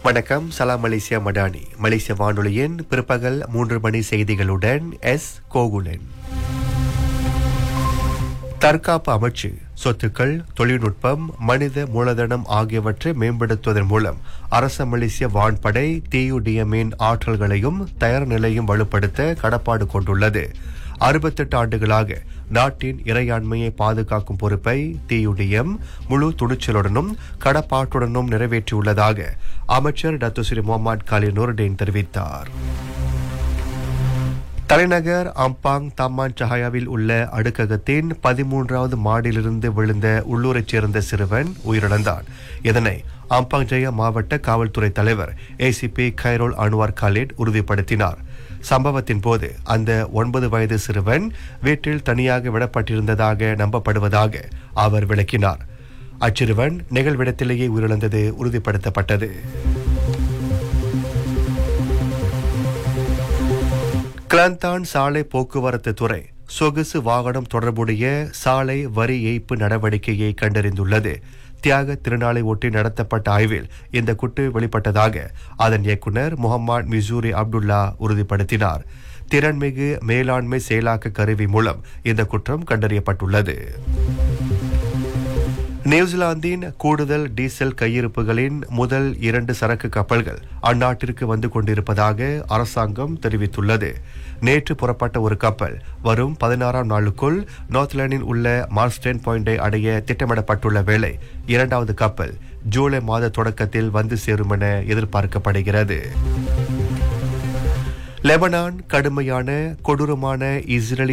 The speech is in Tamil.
வணக்கம் சலாம் மலேசியா மடானி மலேசிய வானொலியின் பிற்பகல் மூன்று மணி செய்திகளுடன் எஸ் கோகுலன் தற்காப்பு அமைச்சு சொத்துக்கள் தொழில்நுட்பம் மனித மூலதனம் ஆகியவற்றை மேம்படுத்துவதன் மூலம் அரச மலேசிய வான்படை டியுடிஎம்மின் ஆற்றல்களையும் தயார் நிலையும் வலுப்படுத்த கடப்பாடு கொண்டுள்ளது அறுபத்தெட்டு ஆண்டுகளாக நாட்டின் இறையாண்மையை பாதுகாக்கும் பொறுப்பை டியுடிஎம் முழு துணிச்சலுடனும் கடப்பாட்டுடனும் நிறைவேற்றியுள்ளதாக அமைச்சர் டத்துஸ்ரீ முகமது காலி நூருடீன் தெரிவித்தார் தலைநகர் அம்பாங் தம்மான் சஹாயாவில் உள்ள அடுக்ககத்தின் பதிமூன்றாவது மாடியிலிருந்து விழுந்த உள்ளூரைச் சேர்ந்த சிறுவன் உயிரிழந்தான் இதனை அம்பாங் ஜெயா மாவட்ட காவல்துறை தலைவர் ஏசிபி கைரோல் அன்வார் காலிட் உறுதிப்படுத்தினார் சம்பவத்தின் போது அந்த ஒன்பது வயது சிறுவன் வீட்டில் தனியாக விடப்பட்டிருந்ததாக நம்பப்படுவதாக அவர் விளக்கினார் அச்சிறுவன் நிகழ்விடத்திலேயே உயிரிழந்தது உறுதிப்படுத்தப்பட்டது கிளந்தான் சாலை போக்குவரத்து துறை சொகுசு வாகனம் தொடர்புடைய சாலை வரி ஏய்ப்பு நடவடிக்கையை கண்டறிந்துள்ளது தியாக திருநாளை ஒட்டி நடத்தப்பட்ட ஆய்வில் இந்த குட்டு வெளிப்பட்டதாக அதன் இயக்குனர் முகமது மிசூரி அப்துல்லா உறுதிப்படுத்தினார் திறன்மிகு மேலாண்மை செயலாக்க கருவி மூலம் இந்த குற்றம் கண்டறியப்பட்டுள்ளது நியூசிலாந்தின் கூடுதல் டீசல் கையிருப்புகளின் முதல் இரண்டு சரக்கு கப்பல்கள் அந்நாட்டிற்கு வந்து கொண்டிருப்பதாக அரசாங்கம் தெரிவித்துள்ளது நேற்று புறப்பட்ட ஒரு கப்பல் வரும் பதினாறாம் நாளுக்குள் நார்த்லாண்டில் உள்ள மார்ஸ்டன் பாயிண்டை அடைய திட்டமிடப்பட்டுள்ள வேளை இரண்டாவது கப்பல் ஜூலை மாத தொடக்கத்தில் வந்து சேரும் என எதிர்பார்க்கப்படுகிறது லெபனான் கடுமையான கொடூரமான இஸ்ரேலி